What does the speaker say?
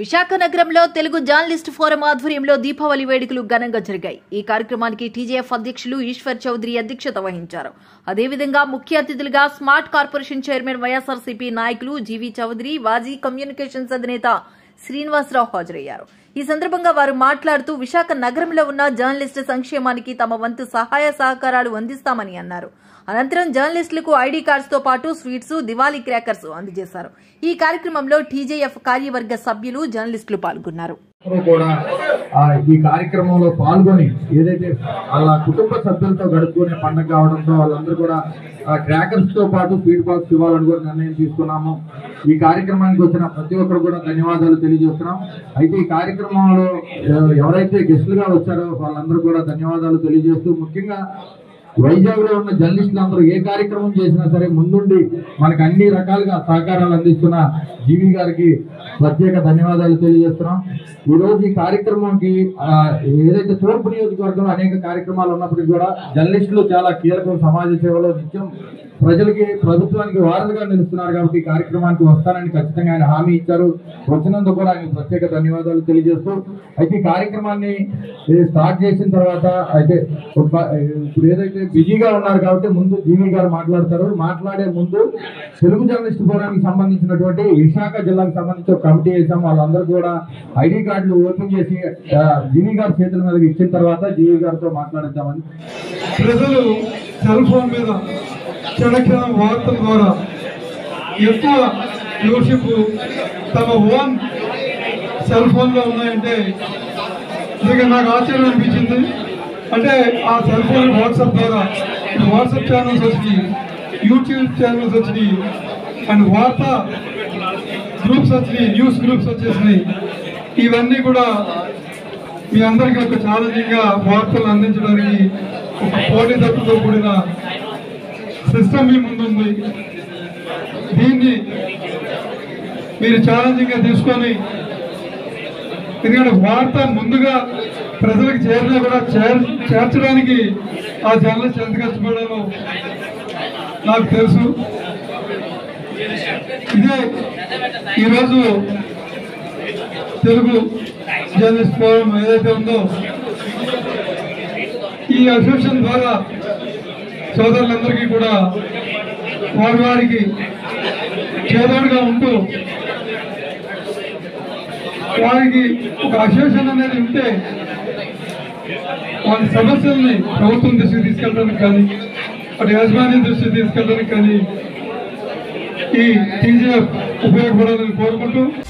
విశాఖ నగరంలో Telugu journalist forum ఆధ్వర్యంలో దీపావళి వేడుకలు ఘనంగా జరిగాయి ఈ కార్యక్రమానికి టీజేఎఫ్ అధ్యక్షులు ఈశ్వర్ చౌదరి అధ్యక్షత వహించారు అదేవిధంగా ముఖ్య అతిథులుగా స్మార్ట్ కార్పొరేషన్ చైర్మన్ వైఎస్ఆర్సీపీ నాయకులు జీవీ చౌదరి వాజీ కమ్యూనికేషన్స్ అధినేత శ్రీనివాసరావు హాజరయ్యారు ఈ సందర్భంగా వారు మాట్లాడుతూ విశాఖ నగరంలో ఉన్న జర్నలిస్టు సంక్షేమానికి తమ వంతు సహాయ సహకారాలు అందిస్తామని అన్నారు అనంతరం జర్నలిస్టులకు ఐడీ కార్డ్స్ తో పాటు స్వీట్స్ దివాళీ క్రాకర్స్ అందజేశారు ఈ కార్యక్రమంలో టీజేఎఫ్ కార్యవర్గ సభ్యులు జర్నలిస్టులు పాల్గొన్నారు అందరూ కూడా ఆ, ఈ కార్యక్రమంలో పాల్గొని ఏదైతే వాళ్ళ కుటుంబ సభ్యులతో గడుపుకునే పండగ కావడంతో వాళ్ళందరూ కూడా క్రాకర్స్ తో పాటు ఫీడ్ బాక్స్ ఇవ్వాలని కూడా నిర్ణయం తీసుకున్నాము ఈ కార్యక్రమానికి వచ్చిన ప్రతి ఒక్కరు కూడా ధన్యవాదాలు తెలియజేస్తున్నాం అయితే ఈ కార్యక్రమంలో ఆ, ఎవరైతే గెస్టులుగా వచ్చారో వాళ్ళందరూ కూడా ధన్యవాదాలు తెలియజేస్తూ ముఖ్యంగా వైజాగ్ లో ఉన్న జర్నలిస్టులు అందరూ ఏ కార్యక్రమం చేసినా సరే ముందుండి మనకు అన్ని రకాలుగా సహకారాలు అందిస్తున్న జీవి గారికి ప్రత్యేక ధన్యవాదాలు తెలియజేస్తున్నాం ఈ రోజు ఈ కార్యక్రమంకి ఆ, ఏదైతే తూర్పు నియోజకవర్గంలో అనేక కార్యక్రమాలు ఉన్నప్పటికీ కూడా జర్నలిస్టులు చాలా కీలకం సమాజ సేవలో నిత్యం ప్రజలకి ప్రభుత్వానికి వారధిగా నిలుస్తున్నారు కాబట్టి ఈ కార్యక్రమానికి వస్తానని ఖచ్చితంగా ఆయన హామీ ఇచ్చారు వచ్చినందుకు కూడా ఆయన ప్రత్యేక ధన్యవాదాలు తెలియజేస్తూ అయితే ఈ కార్యక్రమాన్ని ఏ, స్టార్ట్ చేసిన తర్వాత అయితే ఒక ప- ఇప్పుడు ఏదైతే బిజీగా ఉన్నారు కాబట్టి ముందు జీవి గారు మాట్లాడతారు మాట్లాడే ముందు తెలుగు జర్నలిస్ట్ ఫోరానికి సంబంధించినటువంటి విశాఖ జిల్లాకు సంబంధించి ఒక కమిటీ వేసాం వాళ్ళందరూ కూడా ఐడి కార్డులు ఓపెన్ చేసి ఆ, జీవి గారి చేతుల మీదకి ఇచ్చిన తర్వాత జీవి గారితో మాట్లాడిద్దామని ప్రజలు సెల్ ఫోన్ మీద క్షణక్షణం వార్తల ద్వారా ఎక్కువ వ్యూషిప్ తమ ఓన్ సెల్ ఫోన్లో ఉన్నాయంటే నిజంగా నాకు ఆశ్చర్యం అనిపించింది అంటే ఆ సెల్ ఫోన్ వాట్సాప్ ద్వారా వాట్సాప్ ఛానల్స్ వచ్చినాయి యూట్యూబ్ ఛానల్స్ వచ్చినాయి అండ్ వార్తా గ్రూప్స్ వచ్చినాయి న్యూస్ గ్రూప్స్ వచ్చేసినాయి ఇవన్నీ కూడా మీ అందరికీ ఒక ఛాలెంజింగ్ గా వార్తలు అందించడానికి ఒక పోటీతత్వతో కూడిన సిస్టమ్ మీ ముందు ఉంది దీన్ని మీరు ఛాలెంజింగ్ గా తీసుకొని ఎందుకంటే వార్త ముందుగా ప్రజలకు చేరినా కూడా చేర్- చేర్చడానికి ఆ జర్నలిస్ట్ ఎంత కష్టపడాలో నాకు తెలుసు ఇదే ఈరోజు తెలుగు జర్నలిస్ట్ ఫోరం ఏదైతే ఉందో ఈ అసోసియేషన్ ద్వారా సోదరులందరికీ కూడా వారి వారికి చేదోడుగా ఉంటూ వారికి ఒక అసోసియేషన్ అనేది ఉంటే వాళ్ళ సమస్యల్ని ప్రభుత్వం దృష్టికి తీసుకెళ్ళడానికి కానీ అటు యాజమాన్యం దృష్టికి తీసుకెళ్ళడానికి కానీ ఈ టీజీఎఫ్ ఉపయోగపడాలని కోరుకుంటూ